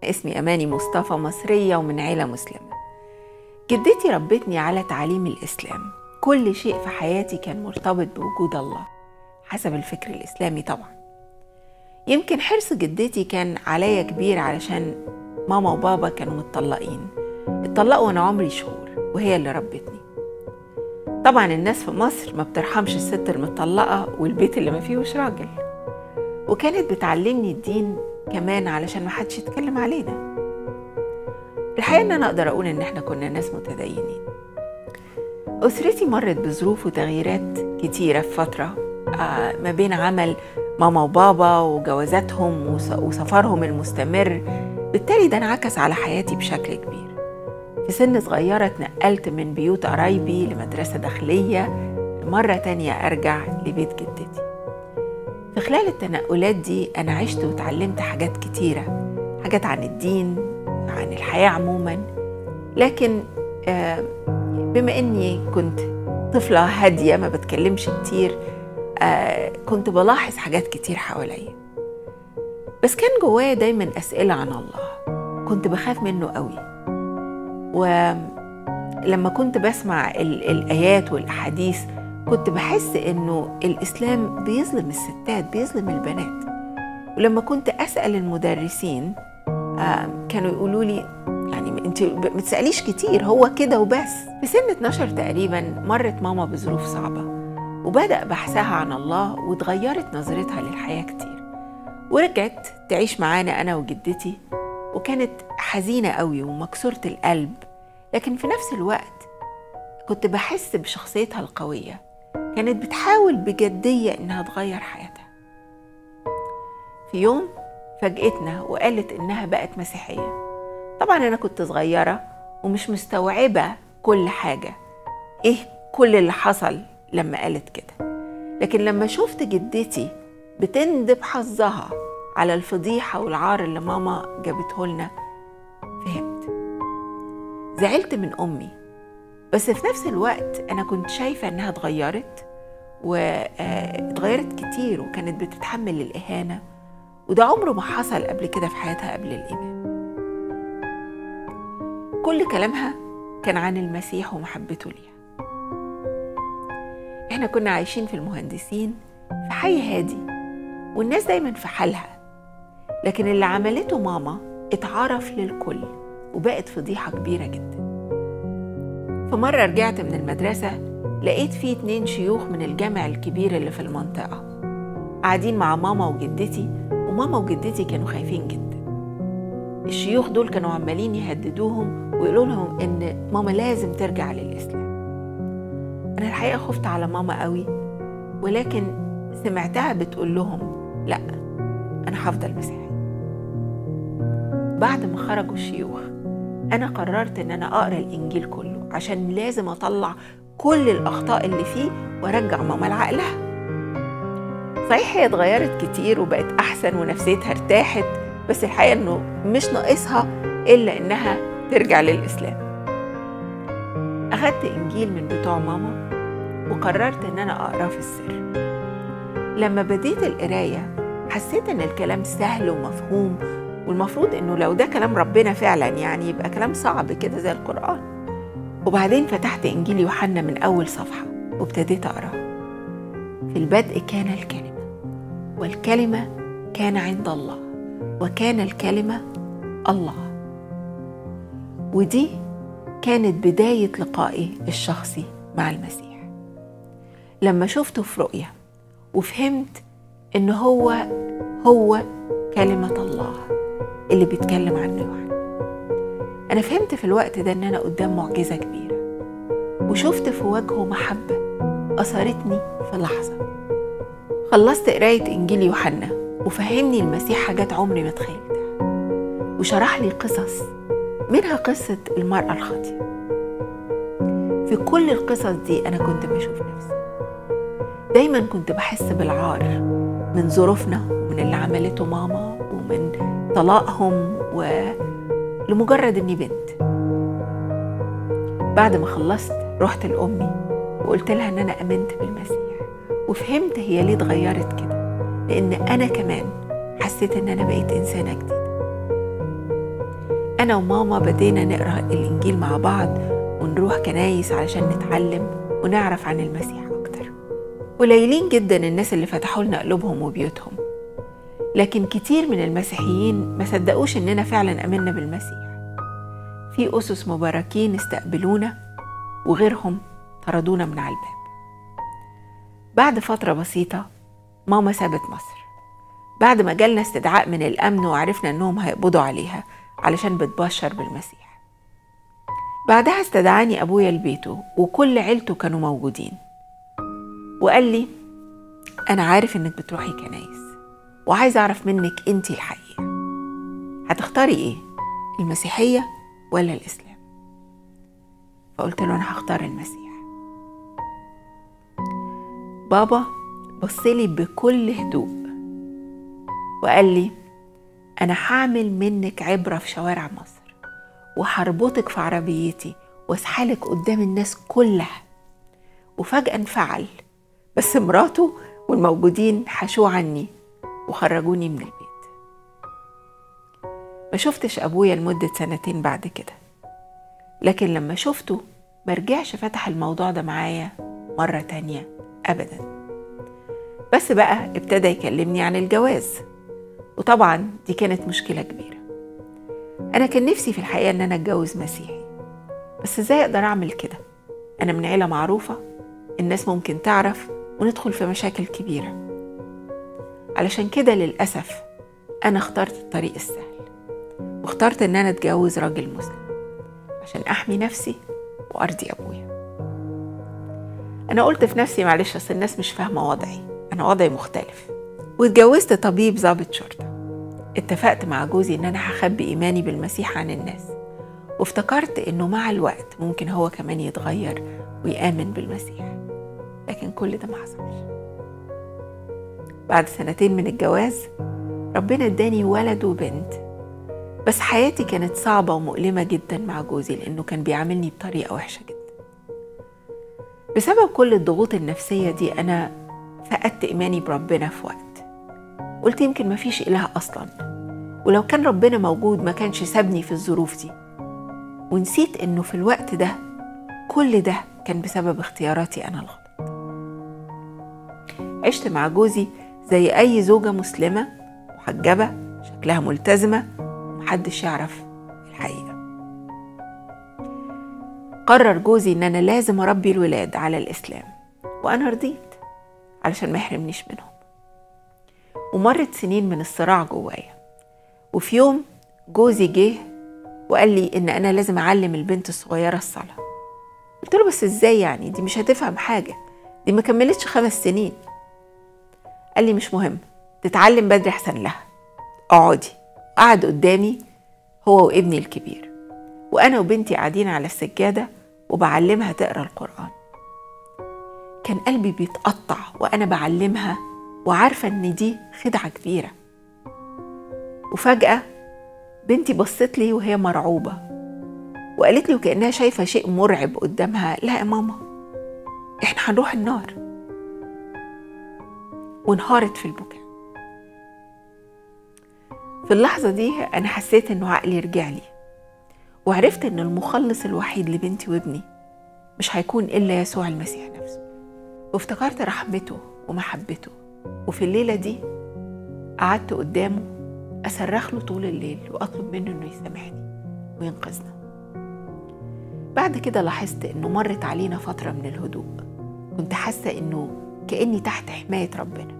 اسمي أماني مصطفى مصرية ومن عيلة مسلمة جدتي ربتني على تعليم الإسلام كل شيء في حياتي كان مرتبط بوجود الله حسب الفكر الإسلامي طبعا يمكن حرص جدتي كان عليا كبير علشان ماما وبابا كانوا متطلقين اتطلقوا وانا عمري شهور وهي اللي ربتني طبعا الناس في مصر ما بترحمش الست المطلقة والبيت اللي ما فيهوش راجل وكانت بتعلمني الدين كمان علشان ما حدش يتكلم علينا الحقيقة ان انا اقدر اقول ان احنا كنا ناس متدينين أسرتي مرت بظروف وتغييرات كتيرة في فترة آه ما بين عمل ماما وبابا وجوازاتهم وسفرهم المستمر بالتالي ده انعكس على حياتي بشكل كبير في سن صغيرة اتنقلت من بيوت قرايبي لمدرسة داخلية مرة تانية أرجع لبيت جدتي في خلال التنقلات دي أنا عشت وتعلمت حاجات كتيرة حاجات عن الدين عن الحياة عموما لكن آه بما اني كنت طفله هاديه ما بتكلمش كتير آه كنت بلاحظ حاجات كتير حواليا بس كان جوايا دايما اسئله عن الله كنت بخاف منه قوي ولما كنت بسمع ال- الايات والاحاديث كنت بحس انه الاسلام بيظلم الستات بيظلم البنات ولما كنت اسال المدرسين آه كانوا يقولوا لي يعني انت ما تساليش كتير هو كده وبس في سن 12 تقريبا مرت ماما بظروف صعبه وبدا بحثها عن الله واتغيرت نظرتها للحياه كتير ورجعت تعيش معانا انا وجدتي وكانت حزينه قوي ومكسوره القلب لكن في نفس الوقت كنت بحس بشخصيتها القويه كانت بتحاول بجديه انها تغير حياتها في يوم فاجئتنا وقالت انها بقت مسيحيه طبعا انا كنت صغيره ومش مستوعبه كل حاجه ايه كل اللي حصل لما قالت كده لكن لما شفت جدتي بتندب حظها على الفضيحه والعار اللي ماما جابته لنا فهمت زعلت من امي بس في نفس الوقت انا كنت شايفه انها اتغيرت واتغيرت كتير وكانت بتتحمل الاهانه وده عمره ما حصل قبل كده في حياتها قبل الايمان كل كلامها كان عن المسيح ومحبته ليها احنا كنا عايشين في المهندسين في حي هادي والناس دايما في حالها لكن اللي عملته ماما اتعرف للكل وبقت فضيحة كبيرة جدا في مرة رجعت من المدرسة لقيت فيه اتنين شيوخ من الجامع الكبير اللي في المنطقة قاعدين مع ماما وجدتي وماما وجدتي كانوا خايفين جدا الشيوخ دول كانوا عمالين يهددوهم ويقولوا لهم ان ماما لازم ترجع للاسلام انا الحقيقه خفت على ماما قوي ولكن سمعتها بتقول لهم لا انا هفضل مسيحي بعد ما خرجوا الشيوخ انا قررت ان انا اقرا الانجيل كله عشان لازم اطلع كل الاخطاء اللي فيه وارجع ماما لعقلها صحيح هي اتغيرت كتير وبقت احسن ونفسيتها ارتاحت بس الحقيقه انه مش ناقصها الا انها ترجع للاسلام اخدت انجيل من بتوع ماما وقررت ان انا اقراه في السر لما بديت القرايه حسيت ان الكلام سهل ومفهوم والمفروض انه لو ده كلام ربنا فعلا يعني يبقى كلام صعب كده زي القران وبعدين فتحت انجيل يوحنا من اول صفحه وابتديت اقراه في البدء كان الكلمه والكلمه كان عند الله وكان الكلمة الله ودي كانت بداية لقائي الشخصي مع المسيح لما شفته في رؤية وفهمت إن هو هو كلمة الله اللي بيتكلم عنه يوحنا أنا فهمت في الوقت ده إن أنا قدام معجزة كبيرة وشفت في وجهه محبة أثرتني في لحظة خلصت قراية إنجيل يوحنا وفهمني المسيح حاجات عمري ما تخيلتها وشرح لي قصص منها قصة المرأة الخاطئة في كل القصص دي أنا كنت بشوف نفسي دايما كنت بحس بالعار من ظروفنا ومن اللي عملته ماما ومن طلاقهم ولمجرد إني بنت بعد ما خلصت رحت لأمي وقلت لها إن أنا آمنت بالمسيح وفهمت هي ليه اتغيرت كده لأن أنا كمان حسيت إن أنا بقيت إنسانة جديدة أنا وماما بدينا نقرأ الإنجيل مع بعض ونروح كنايس علشان نتعلم ونعرف عن المسيح أكتر قليلين جدا الناس اللي فتحوا لنا قلوبهم وبيوتهم لكن كتير من المسيحيين ما صدقوش إننا فعلا أمنا بالمسيح في أسس مباركين استقبلونا وغيرهم طردونا من على الباب بعد فترة بسيطة ماما سابت مصر بعد ما جالنا استدعاء من الأمن وعرفنا إنهم هيقبضوا عليها علشان بتبشر بالمسيح بعدها استدعاني أبويا لبيته وكل عيلته كانوا موجودين وقال لي أنا عارف إنك بتروحي كنايس وعايز أعرف منك أنتي الحقيقة هتختاري إيه؟ المسيحية ولا الإسلام؟ فقلت له أنا هختار المسيح بابا بصلي بكل هدوء وقال لي أنا هعمل منك عبرة في شوارع مصر وهربطك في عربيتي واسحلك قدام الناس كلها وفجأة انفعل بس مراته والموجودين حشوه عني وخرجوني من البيت ما شفتش أبويا لمدة سنتين بعد كده لكن لما شفته مرجعش فتح الموضوع ده معايا مرة تانية أبدا بس بقى ابتدى يكلمني عن الجواز وطبعا دي كانت مشكلة كبيرة أنا كان نفسي في الحقيقة إن أنا أتجوز مسيحي بس إزاي أقدر أعمل كده؟ أنا من عيلة معروفة الناس ممكن تعرف وندخل في مشاكل كبيرة علشان كده للأسف أنا اخترت الطريق السهل واخترت إن أنا أتجوز راجل مسلم عشان أحمي نفسي وأرضي أبويا أنا قلت في نفسي معلش أصل الناس مش فاهمة وضعي أنا وضعي مختلف واتجوزت طبيب ضابط شرطة اتفقت مع جوزي إن أنا هخبي إيماني بالمسيح عن الناس وافتكرت إنه مع الوقت ممكن هو كمان يتغير ويآمن بالمسيح لكن كل ده ما حصلش بعد سنتين من الجواز ربنا اداني ولد وبنت بس حياتي كانت صعبة ومؤلمة جدا مع جوزي لأنه كان بيعاملني بطريقة وحشة جدا بسبب كل الضغوط النفسية دي أنا فقدت إيماني بربنا في وقت قلت يمكن مفيش إله أصلا ولو كان ربنا موجود ما كانش سابني في الظروف دي ونسيت إنه في الوقت ده كل ده كان بسبب اختياراتي أنا الغلط عشت مع جوزي زي أي زوجة مسلمة محجبة شكلها ملتزمة محدش يعرف الحقيقة قرر جوزي إن أنا لازم أربي الولاد على الإسلام وأنا رضيت علشان ما يحرمنيش منهم ومرت سنين من الصراع جوايا وفي يوم جوزي جه وقال لي إن أنا لازم أعلم البنت الصغيرة الصلاة قلت له بس إزاي يعني دي مش هتفهم حاجة دي ما كملتش خمس سنين قال لي مش مهم تتعلم بدري أحسن لها اقعدي قعد قدامي هو وابني الكبير وأنا وبنتي قاعدين على السجادة وبعلمها تقرأ القرآن كان قلبي بيتقطع وأنا بعلمها وعارفة إن دي خدعة كبيرة وفجأة بنتي بصت لي وهي مرعوبة وقالت لي وكأنها شايفة شيء مرعب قدامها لا يا ماما احنا هنروح النار وانهارت في البكاء في اللحظة دي أنا حسيت إنه عقلي رجع لي وعرفت إن المخلص الوحيد لبنتي وابني مش هيكون إلا يسوع المسيح نفسه وافتكرت رحمته ومحبته وفي الليلة دي قعدت قدامه أصرخ له طول الليل وأطلب منه إنه يسامحني وينقذنا بعد كده لاحظت إنه مرت علينا فترة من الهدوء كنت حاسة إنه كأني تحت حماية ربنا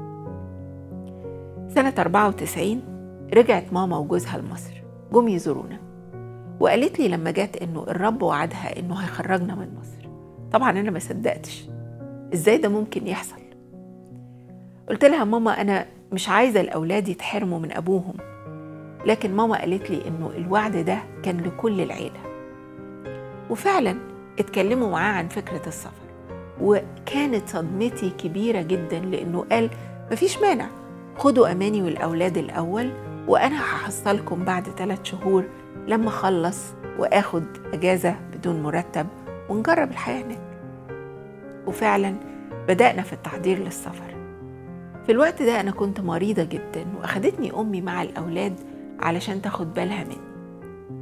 سنة 94 رجعت ماما وجوزها لمصر جم يزورونا وقالت لي لما جت إنه الرب وعدها إنه هيخرجنا من مصر طبعا أنا ما صدقتش إزاي ده ممكن يحصل قلت لها ماما أنا مش عايزة الأولاد يتحرموا من أبوهم لكن ماما قالت لي إنه الوعد ده كان لكل العيلة وفعلا اتكلموا معاه عن فكرة السفر وكانت صدمتي كبيرة جدا لأنه قال مفيش مانع خدوا أماني والأولاد الأول وأنا هحصلكم بعد ثلاث شهور لما أخلص وآخد أجازة بدون مرتب ونجرب الحياة هناك وفعلا بدأنا في التحضير للسفر في الوقت ده أنا كنت مريضة جدا وأخدتني أمي مع الأولاد علشان تاخد بالها مني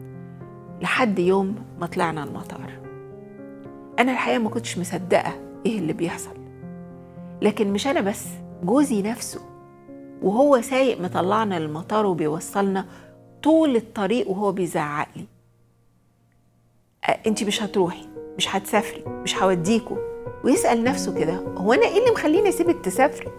لحد يوم ما طلعنا المطار أنا الحقيقة ما كنتش مصدقة إيه اللي بيحصل لكن مش أنا بس جوزي نفسه وهو سايق مطلعنا للمطار وبيوصلنا طول الطريق وهو بيزعق لي انت مش هتروحي مش هتسافري مش هوديكوا ويسأل نفسه كده هو أنا إيه اللي مخليني أسيبك تسافري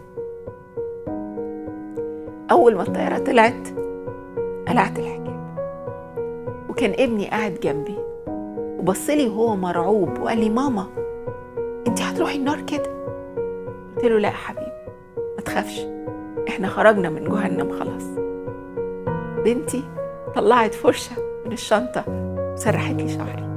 أول ما الطيارة طلعت قلعت الحجاب وكان ابني قاعد جنبي وبصلي وهو مرعوب وقال لي ماما انت هتروحي النار كده قلت له لا يا حبيبي ما تخافش احنا خرجنا من جهنم خلاص بنتي طلعت فرشة من الشنطة وسرحت لي شعري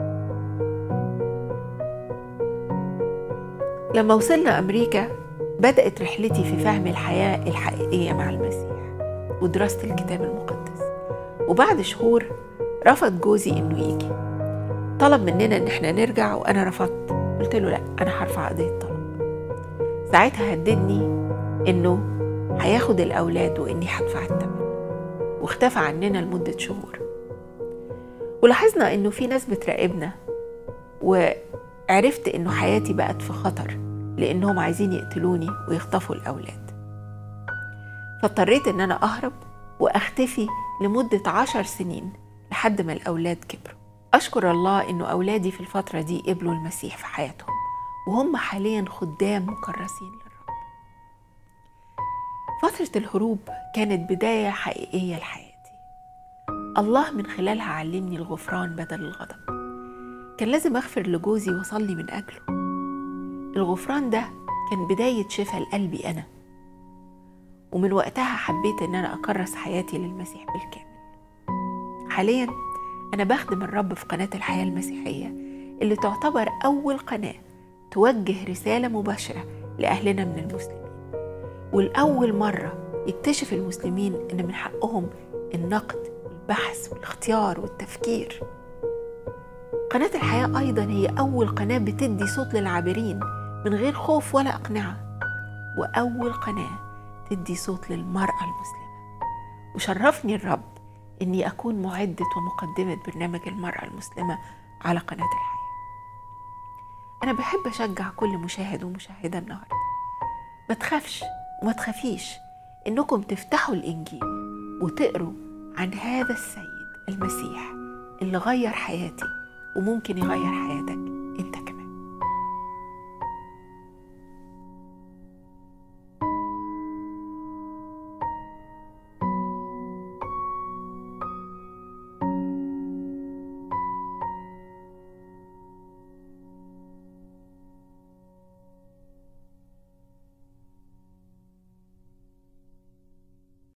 لما وصلنا أمريكا بدأت رحلتي في فهم الحياة الحقيقية مع المسيح ودراسة الكتاب المقدس وبعد شهور رفض جوزي إنه يجي طلب مننا إن إحنا نرجع وأنا رفضت قلت له لأ أنا هرفع قضية طلاق ساعتها هددني إنه هياخد الأولاد وإني هدفع الثمن واختفى عننا لمدة شهور ولاحظنا إنه في ناس بتراقبنا وعرفت إنه حياتي بقت في خطر لأنهم عايزين يقتلوني ويخطفوا الأولاد فاضطريت إن أنا أهرب وأختفي لمدة عشر سنين لحد ما الأولاد كبروا أشكر الله إنه أولادي في الفترة دي قبلوا المسيح في حياتهم وهم حاليا خدام مكرسين للرب فترة الهروب كانت بداية حقيقية لحياتي الله من خلالها علمني الغفران بدل الغضب كان لازم أغفر لجوزي وأصلي من أجله الغفران ده كان بداية شفاء لقلبي أنا ومن وقتها حبيت إن أنا أكرس حياتي للمسيح بالكامل حاليا أنا بخدم الرب في قناة الحياة المسيحية اللي تعتبر أول قناة توجه رسالة مباشرة لأهلنا من المسلمين والأول مرة يكتشف المسلمين إن من حقهم النقد والبحث والاختيار والتفكير قناة الحياة أيضا هي أول قناة بتدي صوت للعابرين من غير خوف ولا أقنعة وأول قناة تدي صوت للمرأة المسلمة وشرفني الرب إني أكون معدة ومقدمة برنامج المرأة المسلمة على قناة الحياة أنا بحب أشجع كل مشاهد ومشاهدة النهاردة ما تخافش وما تخافيش إنكم تفتحوا الإنجيل وتقروا عن هذا السيد المسيح اللي غير حياتي وممكن يغير حياتك